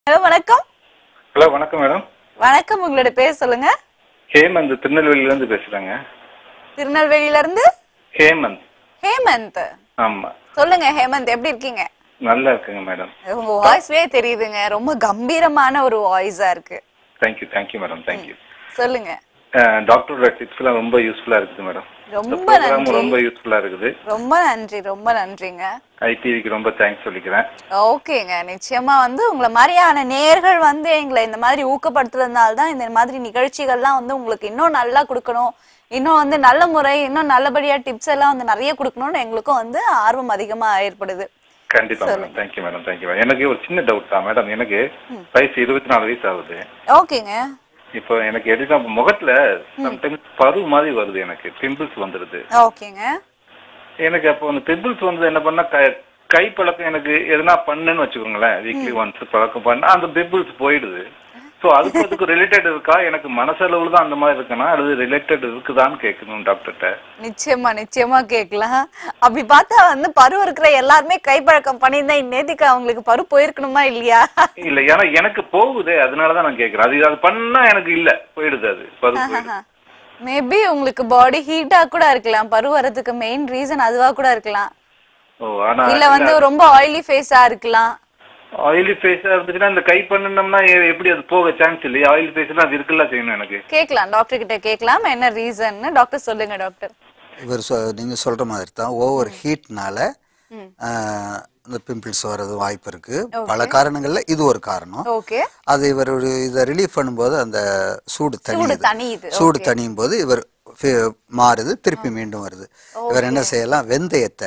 Hello வணக்கம் hello வணக்கம் madam வணக்கம் உங்களோட பேர் சொல்லுங்க ஹேமந்த் திருநெல்வேலியில இருந்து பேசுறேங்க திருநெல்வேலியில இருந்து ஹேமந்த் ஹேமந்த் ஆமா சொல்லுங்க ஹேமந்த் எப்படி இருக்கீங்க நல்லா இருக்குங்க மேடம் உங்க வாய்ஸ்லயே தெரியுதுங்க ரொம்ப கம்பீரமான ஒரு வாய்ஸா இருக்கு தேங்க்யூ தேங்க்யூ மேடம் தேங்க்யூ சொல்லுங்க டாக்டரோட டிப்ஸ் எல்லாம் ரொம்ப யூஸ்ஃபுல்லா இருக்குது மேடம் ரொம்ப ப்ரோக்ராம் நன்றி ரொம்ப யூஸ்ஃபுல்லா இருக்குது ரொம்ப நன்றி ரொம்ப நன்றிங்க ஐடிவிக்கு ரொம்ப தேங்க்ஸ் சொல்லிக்கிறேன் ஓகேங்க நிச்சயமா வந்து உங்களை மாதிரியான நேர்கள் வந்து எங்களை இந்த மாதிரி ஊக்கப்படுத்துறதுனால தான் இந்த மாதிரி நிகழ்ச்சிகள்லாம் வந்து உங்களுக்கு இன்னும் நல்லா கொடுக்கணும் இன்னும் வந்து நல்ல முறை இன்னும் நல்லபடியா டிப்ஸ் எல்லாம் வந்து நிறைய கொடுக்கணும்னு எங்களுக்கும் வந்து ஆர்வம் அதிகமா ஏற்படுது கண்டிப்பா madam thank you madam thank you madam எனக்கு ஒரு சின்ன டவுட் தான் மேடம் எனக்கு வயசு இருபத்தி நாலு வயசு ஆகுது ஓகேங்க இப்போ எனக்கு எதுனா முகத்துல சம்டைம்ஸ் பரு மாதிரி வருது எனக்கு பிம்பிள்ஸ் வந்துடுது ஓகேங்க எனக்கு அப்போ அந்த பிம்பிள்ஸ் வந்து என்ன பண்ணா க- கை பழக்கம் எனக்கு எதனா பண்ணுன்னு வச்சுக்கோங்களேன் வீக்லி ஒன்ஸ் பழக்கம் பண்ணா அந்த பிம்பிள்ஸ் போயிடுது ஸோ அதுக்கு அதுக்கு ரிலேட்டட் இருக்கா எனக்கு மனசளவுல தான் அந்த மாதிரி இருக்குன்னா அல்லது ரிலேட்டட் இருக்குதான்னு கேட்கணும் டாக்டர்கிட்ட நிச்சயமா நிச்சயமா கேட்கலாம் அப்படி பார்த்தா வந்து பரு இருக்கிற எல்லாருமே கைப்பழக்கம் பண்ணியிருந்தா இந்நேதிக்கு அவங்களுக்கு பரு போயிருக்கணுமா இல்லையா இல்ல ஏன்னா எனக்கு போகுதே அதனாலதான் நான் கேட்கறேன் அது அது பண்ணா எனக்கு இல்ல போயிடுது அது பரு போயிடுது மேபி உங்களுக்கு பாடி ஹீட்டா கூட இருக்கலாம் பரு வரதுக்கு மெயின் ரீசன் அதுவா கூட இருக்கலாம் ஓ ஆனா இல்ல வந்து ரொம்ப ஆயிலி ஃபேஸா இருக்கலாம் ஆயிலி ஃபேஸா இருந்துச்சுன்னா இந்த கை பண்ணணும்னா எ- எப்படி அது போக சான்ஸ் இல்லையா ஆயில் ஃபேஸ்னா அது இருக்கலாம் செய்யணும் எனக்கு கேட்கலாம் டாக்டர் கிட்ட கேட்கலாம் என்ன ரீசன் டாக்டர் சொல்லுங்க டாக்டர் இவர் சொ நீங்க சொல்ற மாதிரி தான் ஓவர் ஹீட்னால ம். இந்த பிம்பிள்ஸ் வர்றது வாய்ப்பு இருக்கு பல காரணங்கள்ல இது ஒரு காரணம் ஓகே அது இவர் ஒரு இதை ரிலீஃப் பண்ணும்போது அந்த சூடு தணியுது தணியுது, சூடு தணியும் போது இவர் ஃபி- மாறுது திருப்பி மீண்டும் வருது இவர் என்ன செய்யலாம் வெந்தயத்தை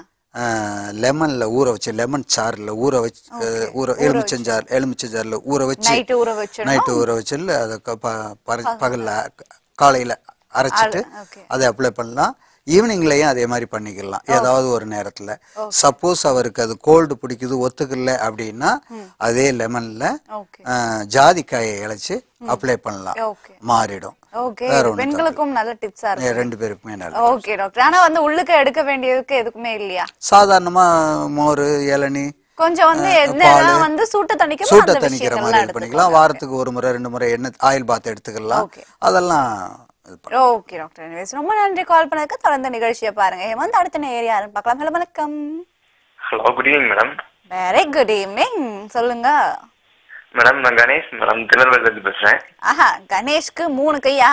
லெமன்ல ஊற வச்சு லெமன் சாறுல ஊற வச்சு அஹ், ஊற எலுமிச்சஞ்சார் எலுமிச்சஞ்சார்ல ஊற வச்சு நைட்டு ஊற வச்சிடணும் நைட்டு ஊற வச்சு அதை க- ப- பற- பகல்ல காலையில அரைச்சிட்டு ஓகே அதை அப்ளை பண்ணலாம் ஈவினிங்லயும் அதே மாதிரி பண்ணிக்கலாம் ஏதாவது ஒரு நேரத்துல சப்போஸ் அவருக்கு அது கோல்டு பிடிக்குது ஒத்துக்கல அப்படின்னா அதே லெமன்ல ஓகே ஜாதிக்காயை இழைச்சு அப்ளை பண்ணலாம் ஓகே மாறிடும் ஓகே வேற ஒண்ணும் பெண்களுக்கும் நல்ல டிப்ஸா இருக்கு ரெண்டு பேருக்குமே நல்லது ஓகே டாக்டர் ஆனா வந்து உள்ளுக்கு எடுக்க வேண்டியதுக்கு எதுக்குமே இல்லையா சாதாரணமா மோர் இளநி கொஞ்சம் வந்து என்னதான் வந்து சூட்ட தணிக்கும் சூட்டை அந்த தணிக்கிற விஷயங்கள்லாம் மாதிரி இது எடுத்துக்கலாம் பண்ணிக்கலாம் வாரத்துக்கு ஒரு முறை ரெண்டு முறை எண்ணெய் ஆயில் பாத் எடுத்துக்கலாம் ஓகே அதெல்லாம் இது பண்ணலாம். ஓகே டாக்டர் anyways, ரொம்ப நன்றி கால் பண்ணதுக்கு தொடர்ந்து நிகழ்ச்சியை பாருங்க ஹேமந்த் அடுத்த நேர் யாருன்னு பார்க்கலாம் ஹலோ வணக்கம் hello good evening madam very good evening சொல்லுங்க மேடம் நான் கணேஷ் மேடம் திருநெல்வேலியிலிருந்து பேசுறேன் ஆஹா கணேஷ்க்கு மூணு கையா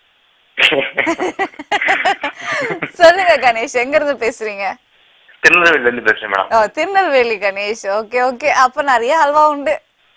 சொல்லுங்க கணேஷ் எங்க இருந்து பேசுறீங்க திருநெல்வேலியிலிருந்து பேசுறேன் madam oh Tirunelveli Ganesh okay okay அப்ப நிறைய ஹல்வா உண்டு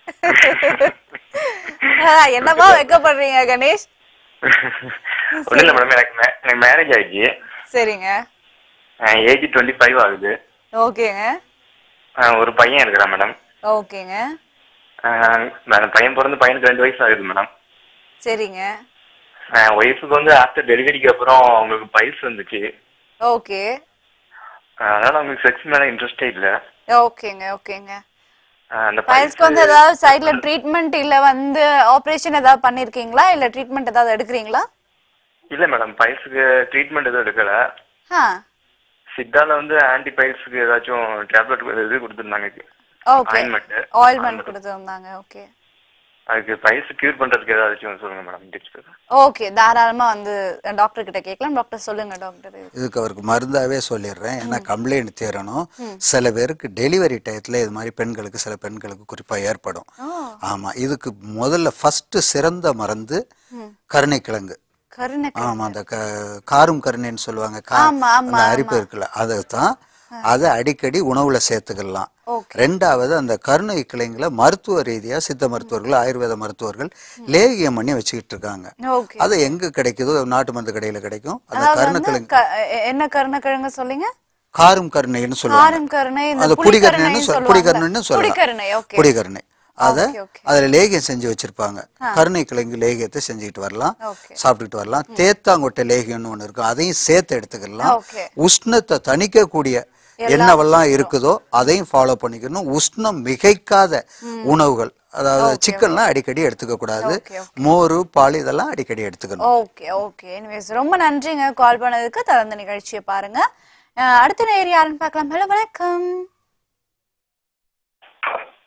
ஆ, என்னவா வைக்கப்படுறீங்க கணேஷ் ஒன்றும் இல்லை மேடம் எனக்கு மே- எனக்கு மேரேஜ் ஆயிடுச்சு சரிங்க ஏஜ் டுவெண்ட்டி ஃபைவ் ஆகுது ஓகேங்க அஹ் ஒரு பையன் இருக்கிறான் மேடம் ஓகேங்க நான் பையன் பிறந்து பையனுக்கு ரெண்டு வயசு ஆகுது மேடம் சரிங்க ஒய்ஃபுக்கு வந்து ஆஃப்டர் டெலிவரிக்கு அப்புறம் அவங்களுக்கு பைல்ஸ் வந்துச்சு ஓகே அதனால அவங்களுக்கு செக்ஸ் மேல இன்ட்ரெஸ்டே இல்லை ஓகேங்க ஓகேங்க அந்த பைல்ஸ்க்கு வந்து ஏதாவது சைட்ல ட்ரீட்மெண்ட் இல்ல வந்து ஆபரேஷன் ஏதாவது பண்ணிருக்கீங்களா இல்ல ட்ரீட்மெண்ட் ஏதாவது எடுக்கிறீங்களா இல்லை மேடம் பைல்ஸுக்கு ட்ரீட்மெண்ட் எதுவும் எடுக்கல ஆ சித்தால வந்து ஆன்டி பைல்ஸுக்கு ஏதாச்சும் டேப்லெட் இது கொடுத்துருந்தாங்க ஓகே ஆயின்மெண்ட் ஆயில்மெண்ட் கொடுத்துருந்தாங்க ஓகே அதுக்கு பைல்ஸ் கியூர் பண்றதுக்கு ஏதாச்சும் சொல்லுங்க மேடம் டிப்ஸ் ஓகே தாராளமா வந்து டாக்டர் கிட்ட கேட்கலாம் டாக்டர் சொல்லுங்க டாக்டர் இதுக்கு அவருக்கு மருந்தாவே சொல்லிடுறேன் ஏன்னா கம்ப்ளைண்ட் தீரணும் சில பேருக்கு டெலிவரி டயத்துல இது மாதிரி பெண்களுக்கு சில பெண்களுக்கு குறிப்பா ஏற்படும் ஆமா இதுக்கு முதல்ல ஃபர்ஸ்ட் சிறந்த மருந்து கருணைக்கிழங்கு கருணை ஆமா அந்த க- காரும் கருணைன்னு சொல்லுவாங்க கா- ஆமா, ஆமா, அந்த அரிப்பு இருக்குல்ல அதை தான் அதை அடிக்கடி உணவுல சேர்த்துக்கலாம் ஓகே ரெண்டாவது அந்த கருணை கிளைங்களை மருத்துவ ரீதியா சித்த மருத்துவர்கள் ஆயுர்வேத மருத்துவர்கள் லேகியம் பண்ணி வச்சுக்கிட்டு இருக்காங்க ஓகே அது எங்க கிடைக்குதோ நாட்டு மருந்து கடையில கிடைக்கும் அந்த அதாவது கருணை வந்து கிழங்கு க- எ- என்ன கருணைக்கிழங்கு சொல்லிங்க காரும் கருணைன்னு சொல்லுவாங்க காரம் கருணை இந்த அது புடிகருணைன்னு சொல் சொல்லுவாங்க. புடிகருணைன்னு சொல்லலாம் புடிகருணை ஓகே புடிகருணை அத ஓகே, ஓகே. அதுல லேகியம் செஞ்சு வச்சிருப்பாங்க கருணை கிழங்கு லேகியத்தை செஞ்சுக்கிட்டு வரலாம் ஓகே சாப்பிட்டுட்டு வரலாம் தேத்தாங்கொட்டை லேகியம்னு ஒண்ணு இருக்கும் அதையும் சேர்த்து எடுத்துக்கலாம் ஓகே உஷ்ணத்தை தணிக்கக்கூடிய என்னவெல்லாம் இருக்குதோ அதையும் ஃபாலோ பண்ணிக்கணும் உஷ்ணம் மிகைக்காத உணவுகள் அதாவது சிக்கன்லாம் அடிக்கடி எடுத்துக்க கூடாது ஓகே, மோர் பால் இதெல்லாம் அடிக்கடி எடுத்துக்கணும் ஓகே ஓகே எனிவேஸ் ரொம்ப நன்றிங்க கால் பண்ணதுக்கு தொடர்ந்து நிகழ்ச்சியை பாருங்க அஹ், அடுத்த நேர் யாருன்னு பார்க்கலாம் ஹலோ வணக்கம்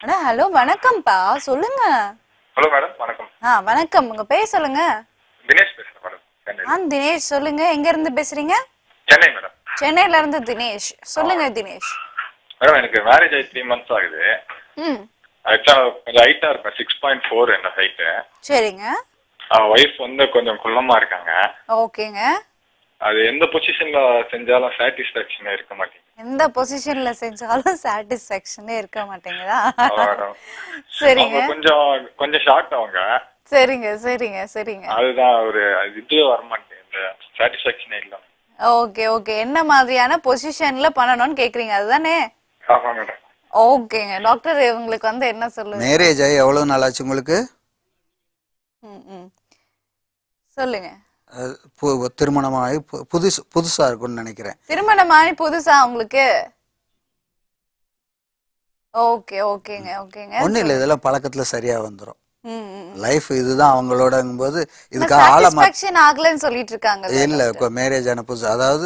அடா ஹலோ வணக்கம்ப்பா சொல்லுங்க ஹலோ மேடம் வணக்கம் ஆ வணக்கம் உங்க பேர் சொல்லுங்க தினேஷ் பேசுறேன் மேடம் சென்னை ஆ தினேஷ் சொல்லுங்க எங்க இருந்து பேசுறீங்க சென்னை மேடம் சென்னையில இருந்து தினேஷ் சொல்லுங்க தினேஷ் மேடம் எனக்கு மேரேஜ் ஆகி த்ரீ மந்த்ஸ் ஆகுது ம் ஆக்சுவலா கொஞ்சம் ஹைட்டா இருப்பேன் சிக்ஸ் பாயிண்ட் ஃபோர் என்ன ஹைட்டு சரிங்க ஒய்ஃப் வந்து கொஞ்சம் குள்ளமா இருக்காங்க ஓகேங்க அது எந்த பொசிஷன்ல செஞ்சாலும் சாட்டிஸ்பாக்சன் இருக்க மாட்டேங்குது எந்த பொசிஷன்ல செஞ்சாலும் சாட்டிஸ்ஃபேக்ஷனே இருக்க மாட்டேங்குதா மேடம் சரிங்க அவங்க கொஞ்சம் கொஞ்சம் ஷார்ட் அவங்க சரிங்க சரிங்க சரிங்க அதுதான் ஒரு அது இதுவே வர மாட்டேங்குது சாட்டிஸ்பாக்சனே இல்லை ஓகே ஓகே என்ன மாதிரியான பொசிஷன்ல பண்ணணும்னு கேக்குறீங்க அதுதானே ஆமா மேடம் ஓகேங்க டாக்டர் உங்களுக்கு வந்து என்ன சொல்லுங்க மேரேஜ் ஆகி எவ்வளவு நாள் ஆச்சு உங்களுக்கு ம், ம். சொல்லுங்க அஹ் பு- திருமணமாகி பு- புதுசு புதுசா இருக்கும்னு நினைக்கிறேன் திருமணம் ஆகி புதுசா உங்களுக்கு ஓகே ஓகேங்க ஓகேங்க ஒண்ணும் இல்லை இதெல்லாம் பழக்கத்துல சரியா வந்துரும் ம், ம். லைஃப் இதுதான் அவங்களோடங்கும் போது இதுக்கு ஆழமா சாட்டிஸ்ஃபேக்ஷன் ஆகலன்னு சொல்லிட்டு இருக்காங்க இல்ல இப்போ மேரேஜ் ஆன புதுசு அதாவது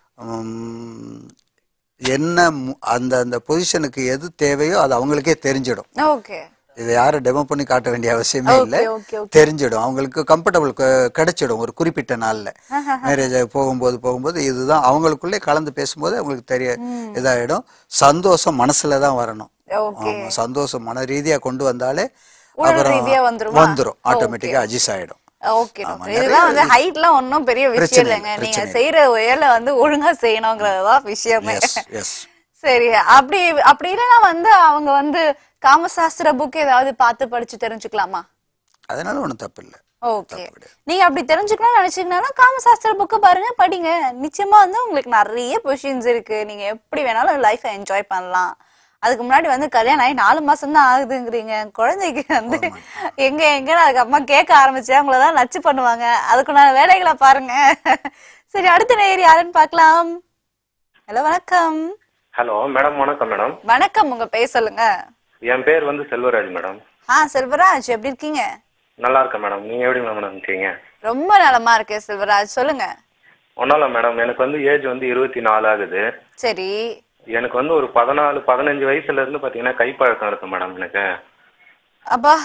உம், என்ன மு- அந்த அந்த பொசிஷனுக்கு எது தேவையோ அது அவங்களுக்கே தெரிஞ்சிடும் ஓகே இதை யாரும் டெமோ பண்ணி காட்ட வேண்டிய அவசியமே இல்லை ஓகே ஓகே ஓகே தெரிஞ்சிடும் அவங்களுக்கு கம்ஃபர்டபுள் கிடைச்சிடும் ஒரு குறிப்பிட்ட நாள்ல மேரேஜ் ஆகி போகும்போது போகும்போது இதுதான் அவங்களுக்குள்ளே கலந்து பேசும்போது அவங்களுக்கு தெரிய இதாயிடும் சந்தோஷம் மனசுல தான் வரணும் ஓகே ஆமா சந்தோஷம் மன ரீதியா கொண்டு வந்தாலே உடல் அப்புறம் ரீதியா வந்துருமா? வந்துரும் ஆட்டோமேட்டிக்கா அட்ஜஸ்ட் ஆயிடும் ஓகே டாக்டர் இதெல்லாம் வந்து ஹைட்லாம் ஒன்றும் பெரிய விஷயம் பிரச்சனை இல்லைங்க இல்லை, நீங்க பிரச்சனை செய்யற வேலை வந்து ஒழுங்கா செய்யணுங்கிறதுதான் விஷயமே எஸ் எஸ் சரி அப்படி அப்படி இல்லைன்னா வந்து அவங்க வந்து காமசாஸ்திர புக் ஏதாவது பார்த்து படிச்சு தெரிஞ்சுக்கலாமா அதனால ஒண்ணும் தப்பு இல்லை ஓகே நீங்க அப்படி தெரிஞ்சுக்கணும்னு நினைச்சீங்கன்னா காமசாஸ்திர புக்கு பாருங்க படிங்க நிச்சயமா வந்து உங்களுக்கு நிறைய பொசிஷன்ஸ் இருக்கு நீங்க எப்படி வேணாலும் லைஃபை என்ஜாய் பண்ணலாம் அதுக்கு முன்னாடி வந்து கல்யாணம் ஆகி நாலு மாசம் தான் ஆகுதுங்கிறீங்க குழந்தைக்கு வந்து எங்க எங்கன்னு அதுக்கப்புறமா கேட்க ஆரம்பிச்சேன் உங்களை தான் நச்சு பண்ணுவாங்க அதுக்குண்டான வேலைகளை பாருங்க சரி அடுத்த நேர் யாருன்னு பார்க்கலாம் ஹலோ வணக்கம் ஹலோ மேடம் வணக்கம் மேடம் வணக்கம் உங்க பேர் சொல்லுங்க என் பேர் வந்து செல்வராஜ் மேடம் ஆ செல்வராஜ் எப்படி இருக்கீங்க நல்லா இருக்கேன் மேடம் நீங்க எப்படி மேடம் இருக்கீங்க ரொம்ப நலமா இருக்கேன் செல்வராஜ் சொல்லுங்க ஒன்றும் இல்லை மேடம் எனக்கு வந்து ஏஜ் வந்து இருபத்தி நாலு ஆகுது சரி எனக்கு வந்து ஒரு பதினாலு பதினஞ்சு வயசுல இருந்து பாத்தீங்கன்னா கைப்பழக்கம் இருக்கு மேடம் எனக்கு அப்பா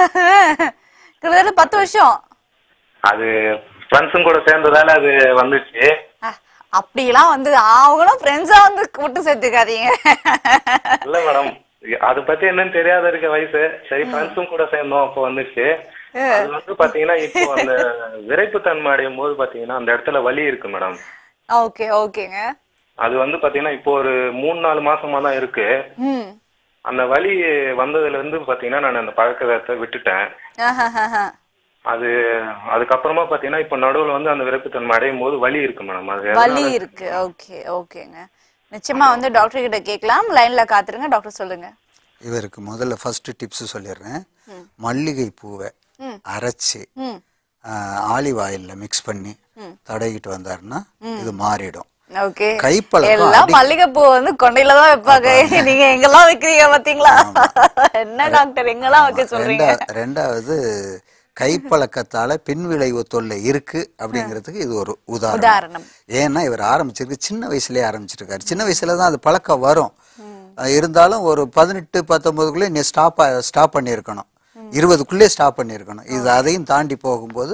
கிட்டத்தட்ட பத்து வருஷம் அது ஃப்ரெண்ட்ஸும் கூட சேர்ந்ததால அது வந்துச்சு அஹ், அப்படிலாம் வந்து அவங்களும் ஃப்ரெண்ட்ஸா வந்து கூட்டு சேர்த்துக்காதீங்க இல்ல மேடம் அது பத்தி என்னன்னு தெரியாத இருக்க வயசு சரி ஃப்ரெண்ட்ஸும் கூட சேர்ந்தோம் அப்போ வந்துச்சு அது வந்து பாத்தீங்கன்னா இப்போ அந்த விரைப்புத்தன்மை அடையும் போது பாத்தீங்கன்னா அந்த இடத்துல வலி இருக்கு மேடம் ஓகே ஓகேங்க அது வந்து பாத்தீங்கன்னா இப்போ ஒரு மூணு நாலு மாசமா தான் இருக்கு ம் அந்த வலி வந்ததுல இருந்து பாத்தீங்கன்னா நான் அந்த பழக்கத்தை விட்டுட்டேன் ஆஹாஹாஹா. அது அதுக்கப்புறமா பாத்தீங்கன்னா இப்ப நடுவுல வந்து அந்த விரைப்புத்தன்மை அடையும் போது வலி இருக்கு மேடம் அது வலி இருக்கு ஓகே ஓகேங்க நிச்சயமா வந்து டாக்டர் கிட்ட கேட்கலாம் லைன்ல காத்துருங்க டாக்டர் சொல்லுங்க இவருக்கு முதல்ல ஃபர்ஸ்ட் டிப்ஸ் சொல்லிடுறேன் மல்லிகை பூவை அரைச்சி ம் ஆலிவ் ஆயில்ல மிக்ஸ் பண்ணி தடவிக்கிட்டு வந்தாருன்னா இது மாறிடும் ஓகே கைப்பழக்கம் எல்லாம் அடி- மல்லிகைப்பூ வந்து கொண்டையில தான் வைப்பாங்க நீங்க எங்கெல்லாம் வைக்கிறீங்க பாத்தீங்களா என்ன டாக்டர் எங்கெல்லாம் வைக்க சொல்றீங்க ரெண்டா- ரெண்டாவது கைப்பழக்கத்தால பின்விளைவு தொல்லை இருக்கு அப்படிங்கிறதுக்கு இது ஒரு உதாரணம் உதாரணம் ஏன்னா இவர் ஆரம்பிச்சிருக்கு சின்ன வயசுலயே ஆரம்பிச்சிருக்காரு சின்ன வயசுல தான் அது பழக்கம் வரும் அஹ் இருந்தாலும் ஒரு பதினெட்டு பத்தொன்பதுக்குள்ளே நீ ஸ்டாப் ஸ்டாப் பண்ணியிருக்கணும் இருபதுக்குள்ளே ஸ்டாப் பண்ணியிருக்கணும் இது அதையும் தாண்டி போகும்போது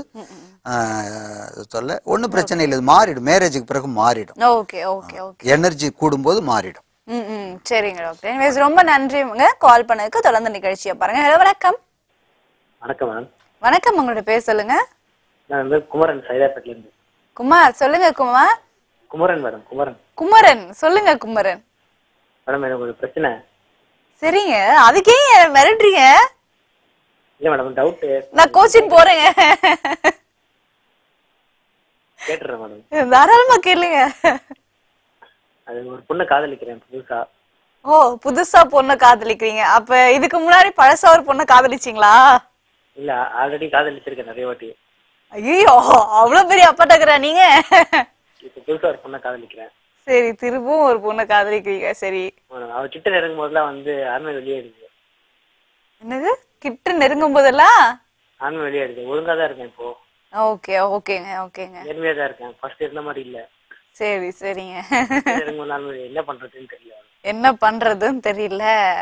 அஹ், தொல்லை ஒன்றும் பிரச்சனை இல்லை இது மாறிடும் மேரேஜுக்கு பிறகு மாறிடும் ஓகே ஓகே ஓகே எனர்ஜி கூடும்போது மாறிடும் ம் ம் சரிங்க டாக்டர் anyways ரொம்ப நன்றிங்க கால் பண்ணதுக்கு தொடர்ந்து நிகழ்ச்சியை பாருங்க ஹலோ வணக்கம் வணக்கம் மேம் வணக்கம் உங்களோட பேர் சொல்லுங்க நான் வந்து குமரன் சைதாப்பேட்ல இருந்து குமார் சொல்லுங்க குமார் குமரன் மேடம் குமரன் குமரன் சொல்லுங்க குமரன் மேடம் எனக்கு ஒரு பிரச்சனை சரிங்க அதுக்கே ஏன் மிரட்டுறீங்க இல்ல மேடம் டவுட்டு நான் கோச்சிங் போறேங்க கேட்டுறேன் மேடம் தாராளமா கேளுங்க அது ஒரு பொண்ணை காதலிக்கிறேன் புதுசா ஓ புதுசா பொண்ணை காதலிக்கிறீங்க அப்ப இதுக்கு முன்னாடி பழசா ஒரு பொண்ணை காதலிச்சீங்களா இல்ல ஆல்ரெடி காதலிச்சிருக்கேன் நிறைய வாட்டி ஐயோ அவ்வளவு பெரிய அப்பாட்டக்கிறா நீங்க இப்ப புதுசா ஒரு பொண்ணை காதலிக்கிறேன் சரி திரும்பவும் ஒரு பொண்ணை காதலிக்கிறீங்க சரி மேடம் அவ கிட்ட நெருங்கும் போதெல்லாம் வந்து ஆண்மை வெளியே இருக்கு என்னது கிட்ட நெருங்கும் போதெல்லாம் ஆண்மை வெளியே இருக்கு ஒழுங்கா தான் இருக்கேன் இப்போ ஓகே ஓகேங்க ஓகேங்க நேர்மையா தான் இருக்கேன் ஃபர்ஸ்ட் இருந்த மாதிரி இல்ல சரி சரிங்க நெருங்கும் போது ஆண்மை வெளியே என்ன பண்றதுன்னு தெரியல என்ன பண்றதுன்னு தெரியல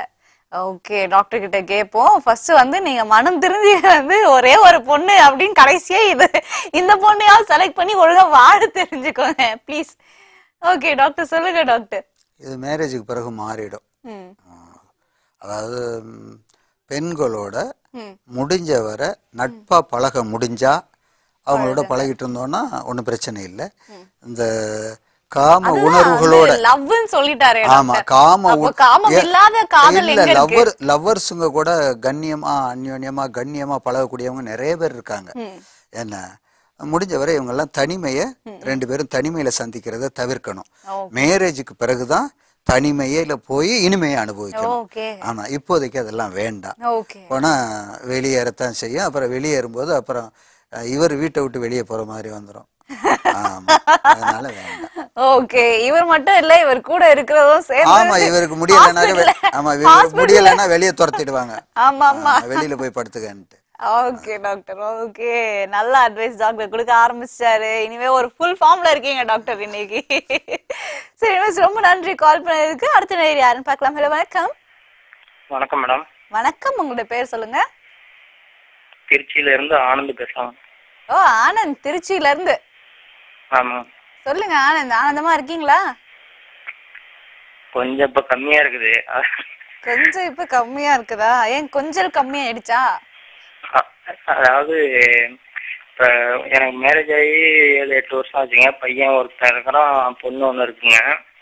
ஓகே டாக்டர் கிட்ட கேட்போம் ஃபர்ஸ்ட் வந்து நீங்க மனம் திருந்தி வந்து ஒரே ஒரு பொண்ணு அப்படின்னு கடைசியா இது இந்த பொண்ணையாவது செலக்ட் பண்ணி ஒழுங்கா வாழ தெரிஞ்சுக்கோங்க ப்ளீஸ் ஓகே டாக்டர் சொல்லுங்க டாக்டர் இது மேரேஜுக்கு பிறகு மாறிடும் ம் அதாவது ம், பெண்களோட ம். முடிஞ்ச வரை நட்பா பழக முடிஞ்சா அவங்களோட பழகிட்டு இருந்தோம்னா ஒன்றும் பிரச்சனை இல்லை இந்த காம உணர்வுகளோட லவ்னு சொல்லிட்டாரு ஆமா டாக்டர். காம அப்போ உண- காமம் ஏ- இல்லாத காதல் இல்ல எங்க இருக்கு லவ்வர் லவ்வர்ஸுங்க கூட கண்ணியமா அந்யோன்யமா கண்ணியமா பழகக்கூடியவங்க நிறைய பேர் இருக்காங்க என்ன முடிஞ்ச வரை இவங்க எல்லாம் தனிமைய ரெண்டு பேரும் தனிமையில சந்திக்கிறத தவிர்க்கணும் மேரேஜுக்கு பிறகுதான் தனிமையில போய் இனிமையை அனுபவிக்கணும் ஓகே ஆமா இப்போதைக்கு அதெல்லாம் வேண்டாம் ஓகே போனா வெளியேறத்தான் செய்யும் அப்புறம் வெளியேறும்போது அப்புறம் அஹ், இவர் வீட்டை விட்டு வெளியே போற மாதிரி வந்துரும் ஆமா அதனால வேண்டாம் ஓகே இவர் மட்டும் இல்ல இவர் கூட இருக்கிறதும் சேர்ந்து ஆமா இவருக்கு முடியலைன்னா hospital- ஆமா இவருக்கு முடியலைன்னா வெளியே துரத்திடுவாங்க ஆமா ஆமா ஆ, வெளியில போய் படுத்துக்கன்ட்டு ஓகே டாக்டர் ஓகே நல்ல அட்வைஸ் டாக்டர் கொடுக்க ஆரம்பிச்சிட்டாரு இனிமே ஒரு ஃபுல் ஃபார்ம்ல இருக்கீங்க டாக்டர் இன்னைக்கு சரி மிஸ் ரொம்ப நன்றி கால் பண்ணதுக்கு அடுத்த நேரம் யாருன்னு பார்க்கலாம் ஹலோ வணக்கம் வணக்கம் மேடம் வணக்கம் உங்களோட பேர் சொல்லுங்க திருச்சியில இருந்து ஆனந்த் பேசலாம் ஓ ஆனந்த் திருச்சியில இருந்து ஆமா சொல்லுங்க ஆனந்த் ஆனந்தமா இருக்கீங்களா கொஞ்சம் இப்ப கம்மியா இருக்குது கொஞ்சம் இப்ப கம்மியா இருக்குதா ஏன் கொஞ்சம் கம்மியா ஆயிடுச்சா அ- அதாவது இப்ப எனக்கு மேரேஜ் ஆகி ஏழு எட்டு வருஷம் ஆச்சுங்க பையன் ஒருத்தன் இருக்கிறான் பொண்ணு ஒண்ணு இருக்குங்க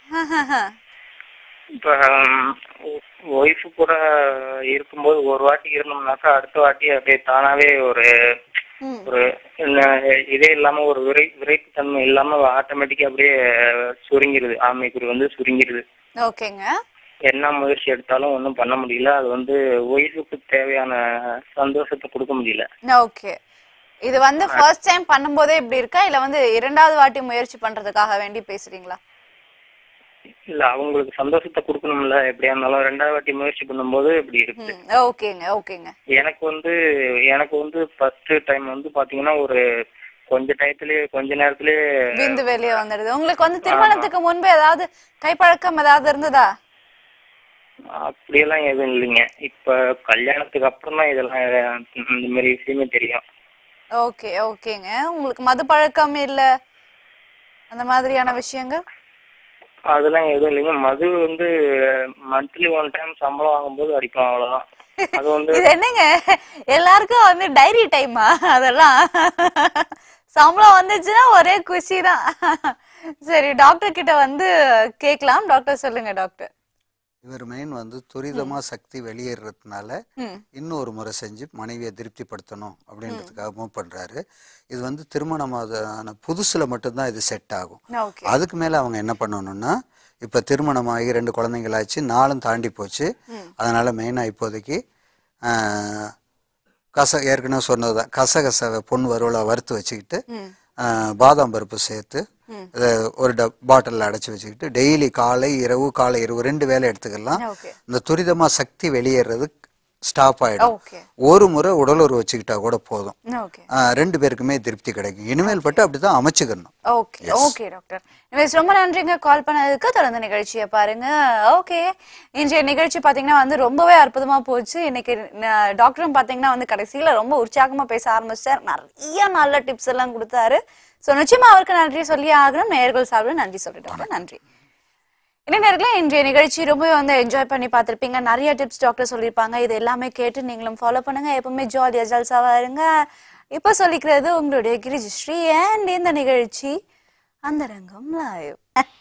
இப்ப ஒய்ஃபு கூட இருக்கும்போது ஒரு வாட்டி இருந்தோம்னாக்கா அடுத்த வாட்டி அப்படியே தானாவே ஒரு ம். ஒரு என்ன இதே இல்லாம ஒரு விரை விரைப்புத்தன்மை இல்லாம ஆட்டோமேட்டிக்கா அப்படியே சுருங்கிருது ஆமைக்குறி வந்து சுருங்கிருது ஓகேங்க என்ன முயற்சி எடுத்தாலும் ஒன்றும் பண்ண முடியல அது வந்து ஒய்ஃபுக்கு தேவையான சந்தோஷத்தை கொடுக்க முடியல ஓகே இது வந்து ஃபர்ஸ்ட் டைம் பண்ணும்போதே இப்படி இருக்கா இல்ல வந்து இரண்டாவது வாட்டி முயற்சி பண்றதுக்காக வேண்டி பேசுறீங்களா இல்ல அவங்களுக்கு சந்தோஷத்தை கொடுக்கணும்ல எப்படியா இருந்தாலும் ரெண்டாவது வாட்டி முயற்சி பண்ணும்போது இப்படி இருக்கு ம் ஓகேங்க ஓகேங்க எனக்கு வந்து எனக்கு வந்து ஃபர்ஸ்ட் டைம் வந்து பாத்தீங்கன்னா ஒரு கொஞ்ச டயத்துலயே கொஞ்ச நேரத்திலேயே விந்து வெளியே வந்துடுது உங்களுக்கு வந்து திருமணத்துக்கு முன்பு ஏதாவது கைப்பழக்கம் ஏதாவது இருந்ததா அப்படியெல்லாம் எதுவும் இல்லைங்க இப்ப கல்யாணத்துக்கு அப்புறம் தான் இதெல்லாம் இந்த மாதிரி விஷயமே தெரியும் ஓகே ஓகேங்க உங்களுக்கு மது பழக்கம் இல்ல அந்த மாதிரியான விஷயங்கள் அதெல்லாம் எதுவும் இல்லைங்க மது வந்து மந்த்லி ஒன் டைம் சம்பளம் வாங்கும்போது அடிப்போம் அவ்வளவுதான் அது வந்து இது என்னங்க எல்லாருக்கும் வந்து டைரி டைமா அதெல்லாம் சம்பளம் வந்துச்சுன்னா ஒரே குஷி தான் சரி டாக்டர் கிட்ட வந்து கேட்கலாம் டாக்டர் சொல்லுங்க டாக்டர் இவர் மெயின் வந்து துரிதமா சக்தி வெளியேறதுனால ம் இன்னொரு முறை செஞ்சு மனைவியை திருப்திப்படுத்தணும் அப்படின்றதுக்காக மூவ் பண்றாரு இது வந்து திருமணமான புதுசுல மட்டும்தான் இது செட் ஆகும் ஓகே அதுக்கு மேல அவங்க என்ன பண்ணணும்னா இப்ப திருமணமாகி ரெண்டு குழந்தைங்களாச்சு நாளும் தாண்டி போச்சு அதனால மெயினா இப்போதைக்கு ஆஹ், கச ஏற்கனவே சொன்னதுதான் கசகசவை பொன் வறுவலை வறுத்து வச்சுக்கிட்டு ஆஹ், பாதாம் பருப்பு சேர்த்து இதை ஒரு ட பாட்டிலில் அடைச்சி வச்சுக்கிட்டு டெய்லி காலை இரவு காலை இரவு ரெண்டு வேளை எடுத்துக்கலாம் ஓகே இந்த துரிதமா சக்தி வெளியேறது ஸ்டாப் ஆயிடும் ஓகே ஒரு முறை உடலுறவு வச்சுக்கிட்டா கூட போதும் ஓகே ஆஹ், ரெண்டு பேருக்குமே திருப்தி கிடைக்கும் இனிமேல் பட்டு அப்படிதான் அமைச்சுக்கணும் ஓகே ஓகே டாக்டர் இனிவேஸ் ரொம்ப நன்றிங்க கால் பண்ணதுக்கு தொடர்ந்து நிகழ்ச்சியை பாருங்க ஓகே இன்றைய நிகழ்ச்சி பாத்தீங்கன்னா வந்து ரொம்பவே அற்புதமா போச்சு இன்னைக்கு ந- டாக்டரும் பாத்தீங்கன்னா வந்து கடைசியில ரொம்ப உற்சாகமா பேச ஆரம்பிச்சார் நிறைய நல்ல டிப்ஸ் எல்லாம் கொடுத்தாரு சோ நிச்சயமா அவருக்கு நன்றி சொல்லி ஆகணும் நேர்கள் சார்பில் நன்றி சொல்லிட்டு டாக்டர் நன்றி இளைஞர்களே இன்றைய நிகழ்ச்சி ரொம்பவே வந்து என்ஜாய் பண்ணி பார்த்திருப்பீங்க நிறைய டிப்ஸ் டாக்டர் சொல்லியிருப்பாங்க இது எல்லாமே கேட்டு நீங்களும் ஃபாலோ பண்ணுங்க எப்பவுமே ஜாலியா ஜல்சாவா இருங்க இப்ப சொல்லிக்கிறது உங்களுடைய கிரிஜிஸ்ரீ அண்ட் இந்த நிகழ்ச்சி அந்த ரங்கம் லைவ்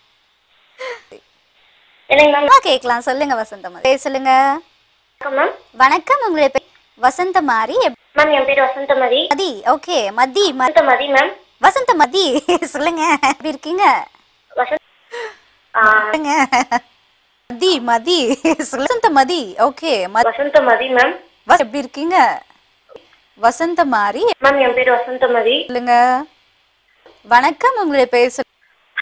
கேட்கலாம் சொல்லுங்க வசந்தம் பேர் சொல்லுங்க வணக்கம் மேம் வணக்கம் உங்களுடைய பேர் வசந்தமாரி மேம் என் பேர் வசந்தமதி மதி ஓகே மதி ம- வசந்தமதி மேம் வசந்த மதி சொல்லுங்க எப்படி இருக்கீங்க வசந்த் ஆ, சொல்லுங்க மதி மதி சொல்லு. வசந்த மதி ஓகே வசந்தமதி மேம் எப்படி இருக்கீங்க வசந்த மாரி மேம் என் பேர் வசந்தமதி சொல்லுங்க வணக்கம் உங்களுடைய பேர் சொல்லு-